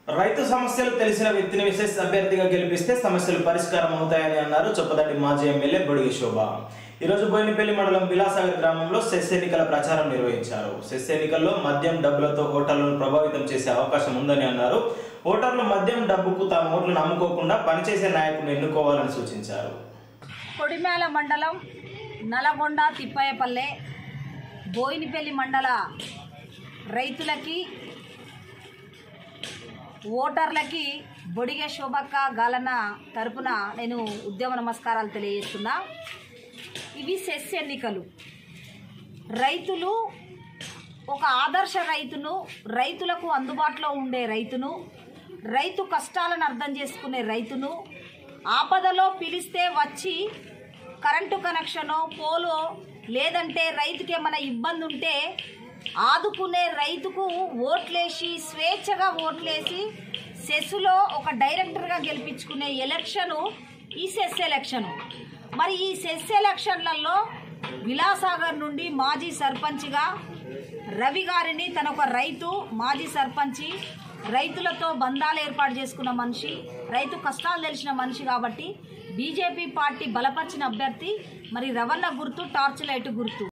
రైతు సమస్యలు తెలిసిన వ్యక్తిని విశేష అభ్యర్థిగా గెలిపిస్తే సమస్యలు పరిష్కారం అవుతాయని అన్నారు చొప్పదండి మాజీ ఎమ్మెల్యే బొడిగి శోభ ఈరోజు బోయినపల్లి మండలం విలాసాగర్ గ్రామంలో సెస్ ఎన్నికల ప్రచారం నిర్వహించారు సెస్ ఎన్నికల్లో మద్యం డబ్బులతో ఓటర్లను ప్రభావితం చేసే అవకాశం ఉందని అన్నారు ఓటర్లు మద్యం డబ్బుకు తమ ఓట్లను నమ్ముకోకుండా పనిచేసే నాయకుడిని ఎన్నుకోవాలని సూచించారు కొడిమేల మండలం నల్గొండ తిప్పయ్యపల్లె బోయినపల్లి మండల రైతులకి ఓటర్లకి బొడిగ శోభక్క గాలన్న తరపున నేను ఉద్యమ నమస్కారాలు తెలియజేస్తున్నా ఇవి సెస్ ఎన్నికలు రైతులు ఒక ఆదర్శ రైతును రైతులకు అందుబాటులో ఉండే రైతును రైతు కష్టాలను అర్థం చేసుకునే రైతును ఆపదలో పిలిస్తే వచ్చి కరెంటు కనెక్షనో పోలో లేదంటే రైతుకి ఏమైనా ఇబ్బంది ఉంటే ఆదుకునే రైతుకు ఓట్లేసి స్వేచ్ఛగా ఓట్లేసి సెస్సులో ఒక డైరెక్టర్గా గెలిపించుకునే ఎలక్షను ఈ సెస్ ఎలక్షను మరి ఈ సెస్ ఎలక్షన్లలో విలాసాగర్ నుండి మాజీ సర్పంచ్గా రవి గారిని తన ఒక రైతు మాజీ సర్పంచి రైతులతో బంధాలు ఏర్పాటు చేసుకున్న మనిషి రైతు కష్టాలు తెలిసిన మనిషి కాబట్టి బీజేపీ పార్టీ బలపరిచిన అభ్యర్థి మరి రవణ గుర్తు టార్చ్ లైట్ గుర్తు